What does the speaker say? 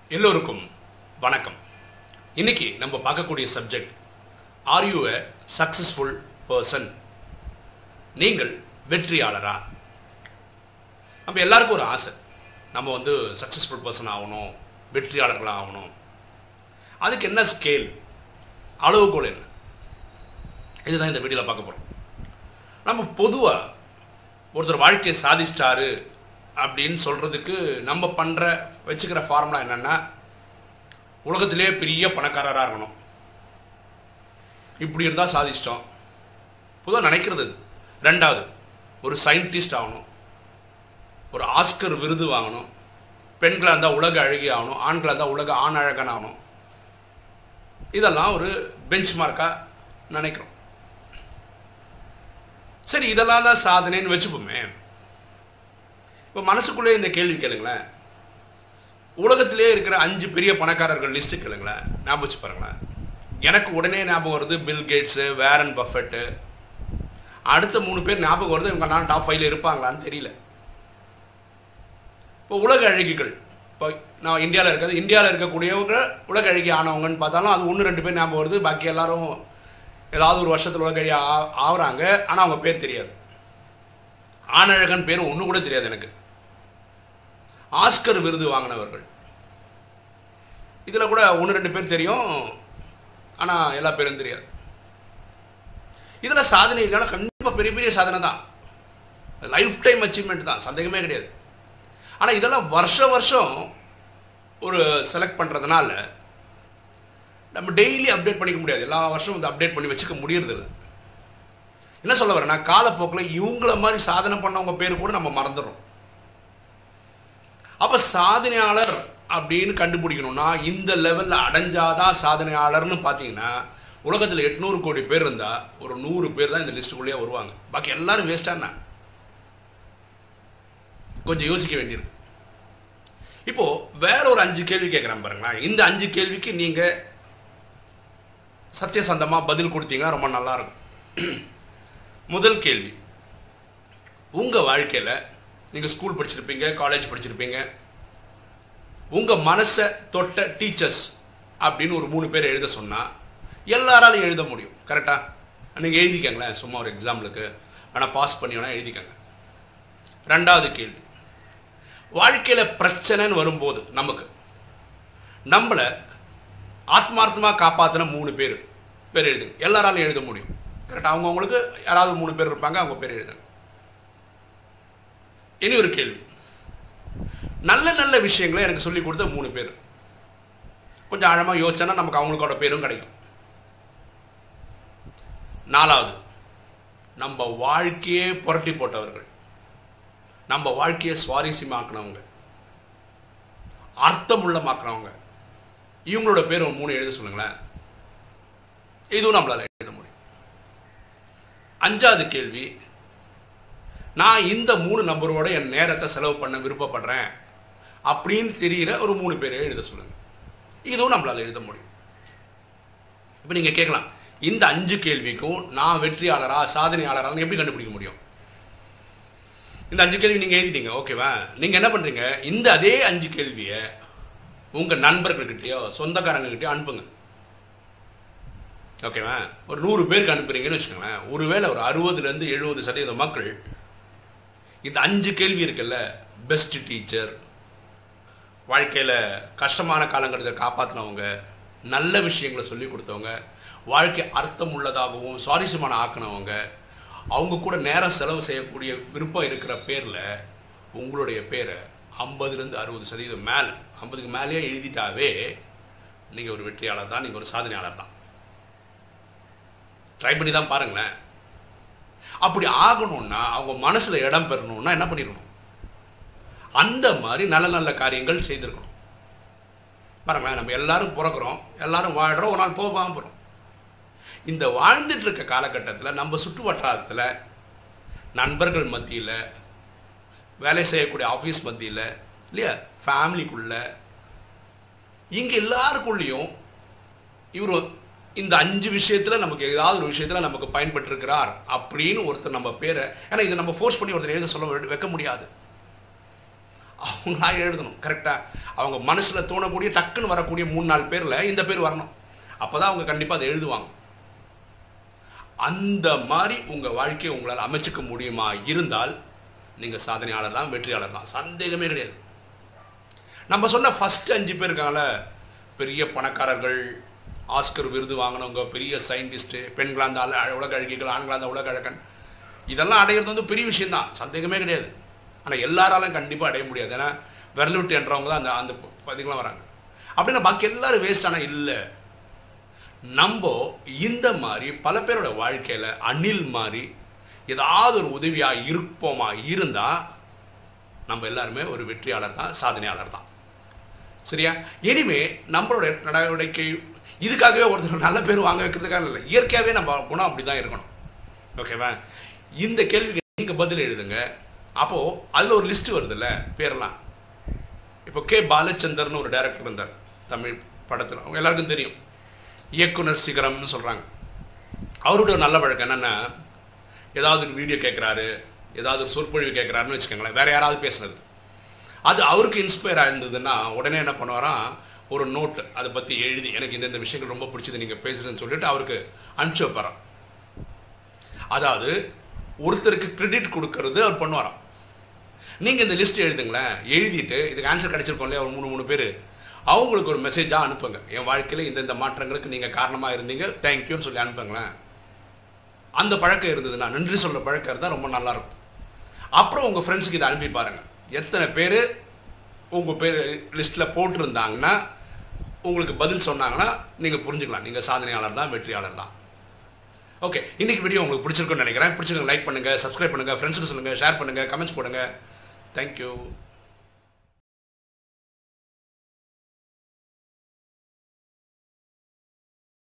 எல்லோருக்கும் வணக்கம் இன்னைக்கு நம்ம பார்க்கக்கூடிய subject are you a successful person நீங்கள் வெற்றியாளரா நம்ம எல்லாருக்கும் ஒரு ஆசை நம்ம வந்து சக்ஸஸ்ஃபுல் பர்சன் ஆகணும் வெற்றியாளர்களாக ஆகணும் அதுக்கு என்ன ஸ்கேல் அளவுகோல் என்ன இதுதான் இந்த வீடியோவில் பார்க்க போகிறோம் நம்ம பொதுவாக ஒருத்தர் வாழ்க்கையை சாதிச்சிட்டாரு அப்படின்னு சொல்கிறதுக்கு நம்ம பண்ணுற வச்சுக்கிற ஃபார்முலா என்னென்னா உலகத்திலே பெரிய பணக்காரராக இருக்கணும் இப்படி இருந்தால் சாதிச்சிட்டோம் பொதுவாக நினைக்கிறது இது. ரெண்டாவது ஒரு சயின்டிஸ்ட் ஆகணும் ஒரு ஆஸ்கர் விருது வாங்கணும் பெண்களாக இருந்தால் உலக அழகி ஆகணும் ஆண்களாக இருந்தால் உலக ஆண் அழகன் ஆகணும் இதெல்லாம் ஒரு பெஞ்ச் மார்க்காக நினைக்கிறோம் சரி இதெல்லாம் தான் சாதனைன்னு வச்சுப்போமே இப்போ மனசுக்குள்ளே இந்த கேள்வி கேளுங்களேன் உலகத்திலே இருக்கிற அஞ்சு பெரிய பணக்காரர்கள் லிஸ்ட்டு கேளுங்களேன் ஞாபகம் வச்சு பாருங்களேன் எனக்கு உடனே ஞாபகம் வருது பில் கேட்ஸு வேரன் பஃபெட்டு அடுத்த மூணு பேர் ஞாபகம் வருது இவங்க நான் டாப் ஃபைவ்ல இருப்பாங்களான்னு தெரியல இப்போ உலக அழகிகள் இப்போ நான் இந்தியாவில் இருக்கிறது இந்தியாவில் இருக்கக்கூடியவங்க உலக அழகி ஆனவங்கன்னு பார்த்தாலும் அது ஒன்று ரெண்டு பேர் ஞாபகம் வருது பாக்கி எல்லாரும் ஏதாவது ஒரு வருஷத்தில் உலக அழகி ஆ- ஆகுறாங்க ஆனால் அவங்க பேர் தெரியாது ஆணழகன் பேர் ஒன்று கூட தெரியாது எனக்கு ஆஸ்கர் விருது வாங்கினவர்கள் இதில் கூட ஒன்று ரெண்டு பேர் தெரியும் ஆனால் எல்லா பேரும் தெரியாது இதில் சாதனை இருக்கான கண்டிப்பாக பெரிய பெரிய சாதனை தான் லைஃப் டைம் அச்சீவ்மெண்ட் தான் சந்தேகமே கிடையாது ஆனால் இதெல்லாம் வருஷ வருஷம் ஒரு செலக்ட் பண்ணுறதுனால நம்ம டெய்லி அப்டேட் பண்ணிக்க முடியாது எல்லா வருஷமும் வந்து அப்டேட் பண்ணி வச்சுக்க முடியறதில்ல என்ன சொல்ல வரேன்னா காலப்போக்கில் இவங்கள மாதிரி சாதனை பண்ணவங்க பேர் கூட நம்ம மறந்துடுறோம் அப்போ சாதனையாளர் அப்படின்னு கண்டுபிடிக்கணும்னா இந்த லெவலில் அடைஞ்சாதான் சாதனையாளர்னு பார்த்தீங்கன்னா உலகத்தில் எட்நூறு கோடி பேர் இருந்தால் ஒரு நூறு பேர் தான் இந்த லிஸ்ட்டுக்குள்ளேயே வருவாங்க பாக்கி எல்லாரும் வேஸ்டானா கொஞ்சம் யோசிக்க வேண்டியிருக்கு இப்போ வேற ஒரு அஞ்சு கேள்வி கேட்குறேன் பாருங்களேன் இந்த அஞ்சு கேள்விக்கு நீங்கள் சத்தியசந்தமாக பதில் கொடுத்தீங்கன்னா ரொம்ப நல்லா இருக்கும் முதல் கேள்வி உங்கள் வாழ்க்கையில் நீங்கள் ஸ்கூல் படிச்சிருப்பீங்க காலேஜ் படிச்சிருப்பீங்க உங்கள் மனசை தொட்ட டீச்சர்ஸ் அப்படின்னு ஒரு மூணு பேர் எழுத சொன்னால் எல்லாராலையும் எழுத முடியும் கரெக்டாக நீங்கள் எழுதிக்கங்களேன் சும்மா ஒரு எக்ஸாம்பிளுக்கு ஆனால் பாஸ் பண்ணி வேணால் எழுதிக்கங்க ரெண்டாவது கேள்வி வாழ்க்கையில் பிரச்சனைன்னு வரும்போது நமக்கு நம்மளை ஆத்மார்த்தமாக காப்பாற்றின மூணு பேர் பேர் எழுதுங்க எல்லாராலையும் எழுத முடியும் கரெக்டாக அவங்கவுங்களுக்கு யாராவது மூணு பேர் இருப்பாங்க அவங்க பேர் எழுதுங்க இனி ஒரு கேள்வி நல்ல நல்ல விஷயங்களை எனக்கு சொல்லி கொடுத்த மூணு பேர் கொஞ்சம் ஆழமாக யோசிச்சோன்னா நமக்கு அவங்களுக்கோட பேரும் கிடைக்கும் நாலாவது நம்ம வாழ்க்கையே புரட்டி போட்டவர்கள் நம்ம வாழ்க்கையை சுவாரஸ்யமாக்குனவங்க அர்த்தமுள்ளமாக்குனவங்க இவங்களோட பேர் ஒரு மூணு எழுத சொல்லுங்களேன் இதுவும் நம்மளால எழுத முடியும் அஞ்சாவது கேள்வி நான் இந்த மூணு நபரோட என் நேரத்தை செலவு பண்ண விருப்பப்படுறேன் அப்படின்னு தெரிகிற ஒரு மூணு பேரை எழுத சொல்லுங்க இதுவும் நம்மளால எழுத முடியும் இப்போ நீங்கள் கேட்கலாம் இந்த அஞ்சு கேள்விக்கும் நான் வெற்றியாளரா சாதனையாளரான்னு எப்படி கண்டுபிடிக்க முடியும் இந்த அஞ்சு கேள்வி நீங்கள் எழுதிட்டீங்க ஓகேவா நீங்கள் என்ன பண்ணுறீங்க இந்த அதே அஞ்சு கேள்வியை உங்கள் நண்பர்கள்கிட்டயோ சொந்தக்காரங்ககிட்டயோ அனுப்புங்க ஓகேவா ஒரு நூறு பேருக்கு அனுப்புறீங்கன்னு வச்சுக்கோங்களேன் ஒருவேளை ஒரு அறுபதுலேருந்து எழுபது சதவீத மக்கள் இந்த அஞ்சு கேள்வி இருக்குல்ல பெஸ்ட் டீச்சர் வாழ்க்கையில் கஷ்டமான காலங்கட்டத்தை காப்பாற்றினவங்க நல்ல விஷயங்களை சொல்லி கொடுத்தவங்க வாழ்க்கை அர்த்தம் உள்ளதாகவும் சுவாரஸ்யமான ஆக்கினவங்க அவங்க கூட நேரம் செலவு செய்யக்கூடிய விருப்பம் இருக்கிற பேரில் உங்களுடைய பேரை ஐம்பதுலேருந்து அறுபது சதவீதம் மேலே ஐம்பதுக்கு மேலேயே எழுதிட்டாவே நீங்கள் ஒரு வெற்றியாளர் தான் நீங்கள் ஒரு சாதனையாளர் தான் ட்ரை பண்ணி தான் பாருங்களேன் அப்படி ஆகணும்னா அவங்க மனசில் இடம் பெறணும்னா என்ன பண்ணிடணும் அந்த மாதிரி நல்ல நல்ல காரியங்கள் செய்திருக்கணும் பாருங்களேன் நம்ம எல்லாரும் பிறக்கிறோம் எல்லாரும் வாழ்கிறோம் ஒரு நாள் போகாம போகிறோம் இந்த வாழ்ந்துட்டு இருக்க காலகட்டத்தில் நம்ம சுற்று வட்டாரத்தில் நண்பர்கள் மத்தியில் வேலை செய்யக்கூடிய ஆஃபீஸ் மத்தியில் இல்லையா ஃபேமிலிக்குள்ள இங்கே எல்லாருக்குள்ளேயும் இவர் இந்த அஞ்சு விஷயத்தில் நமக்கு ஏதாவது ஒரு விஷயத்தில் நமக்கு பயன்பட்டிருக்கிறார் அப்படின்னு ஒருத்தர் நம்ம பேரை ஏன்னா இதை நம்ம ஃபோர்ஸ் பண்ணி ஒருத்தர் எழுத சொல்ல வைக்க முடியாது அவங்களா எழுதணும் கரெக்டாக அவங்க மனசில் தோணக்கூடிய டக்குன்னு வரக்கூடிய மூணு நாலு பேரில் இந்த பேர் வரணும் அப்போ தான் அவங்க கண்டிப்பாக அதை எழுதுவாங்க அந்த மாதிரி உங்கள் வாழ்க்கையை உங்களால் அமைச்சிக்க முடியுமா இருந்தால் நீங்கள் சாதனையாளர் தான் வெற்றியாளர் தான் சந்தேகமே கிடையாது நம்ம சொன்ன ஃபஸ்ட்டு அஞ்சு பேர் இருக்காங்கள பெரிய பணக்காரர்கள் ஆஸ்கர் விருது வாங்கினவங்க பெரிய சயின்டிஸ்ட்டு பெண்களாக இருந்தால் உலக அழகிகள் ஆண்களாக இருந்தால் உலக அழகன் இதெல்லாம் அடையிறது வந்து பெரிய விஷயம்தான் சந்தேகமே கிடையாது ஆனால் எல்லாராலும் கண்டிப்பாக அடைய முடியாது ஏன்னா விரல் என்றவங்க தான் அந்த அந்த பதிகளாம் வராங்க அப்படின்னா பாக்கி எல்லாரும் வேஸ்ட் ஆனால் இல்லை நம்ம இந்த மாதிரி பல பேரோட வாழ்க்கையில் அணில் மாதிரி ஏதாவது ஒரு உதவியாக இருப்போமா இருந்தால் நம்ம எல்லாருமே ஒரு வெற்றியாளர் தான் சாதனையாளர் தான் சரியா இனிமே நம்மளோட நடவடிக்கை இதுக்காகவே ஒருத்தர் நல்ல பேர் வாங்க வைக்கிறதுக்காக இல்லை இயற்கையாகவே நம்ம குணம் அப்படி தான் இருக்கணும் ஓகேவா இந்த கேள்விக்கு நீங்கள் பதில் எழுதுங்க அப்போது அதில் ஒரு லிஸ்ட்டு வருதுல்ல பேரெல்லாம் இப்போ கே பாலச்சந்தர்னு ஒரு டைரக்டர் இருந்தார் தமிழ் படத்தில் அவங்க எல்லாருக்கும் தெரியும் இயக்குனர் சிகரம்னு சொல்கிறாங்க அவருடைய ஒரு நல்ல பழக்கம் என்னென்னா ஏதாவது ஒரு வீடியோ கேட்குறாரு ஏதாவது ஒரு சொற்பொழிவு கேட்குறாருன்னு வச்சுக்கோங்களேன் வேறு யாராவது பேசுனது அது அவருக்கு இன்ஸ்பயர் ஆயிருந்ததுன்னா உடனே என்ன பண்ணுவாராம் ஒரு நோட்டு அதை பற்றி எழுதி எனக்கு இந்தந்த விஷயங்கள் ரொம்ப பிடிச்சது நீங்கள் பேசுகிறேன்னு சொல்லிட்டு அவருக்கு அனுப்பிச்சு வைப்பாராம் அதாவது ஒருத்தருக்கு கிரெடிட் கொடுக்கறது அவர் பண்ணுவாராம் நீங்கள் இந்த லிஸ்ட் எழுதுங்களேன் எழுதிட்டு இதுக்கு ஆன்சர் கிடச்சிருக்கோம் இல்லையா ஒரு மூணு மூணு பேர் அவங்களுக்கு ஒரு மெசேஜாக அனுப்புங்க என் வாழ்க்கையில் இந்தந்த மாற்றங்களுக்கு நீங்கள் காரணமாக இருந்தீங்க தேங்க்யூன்னு சொல்லி அனுப்புங்களேன் அந்த பழக்கம் இருந்ததுன்னா நன்றி சொல்ல பழக்கம் இருந்தால் ரொம்ப நல்லாயிருக்கும் அப்புறம் உங்கள் ஃப்ரெண்ட்ஸுக்கு இதை அனுப்பி பாருங்கள் எத்தனை பேர் உங்கள் பேர் லிஸ்ட்டில் போட்டிருந்தாங்கன்னா உங்களுக்கு பதில் சொன்னாங்கன்னா நீங்கள் புரிஞ்சுக்கலாம் நீங்கள் சாதனையாளர் தான் வெற்றியாளர் தான் ஓகே இன்றைக்கி வீடியோ உங்களுக்கு பிடிச்சிருக்குன்னு நினைக்கிறேன் பிடிச்சிருக்க லைக் பண்ணுங்கள் சப்ஸ்கிரைப் பண்ணுங்கள் ஃப்ரெண்ட்ஸுக்கு சொல்லுங்கள் ஷேர் பண்ணுங்கள் கமெண்ட்ஸ் போடுங்க தேங்க்யூ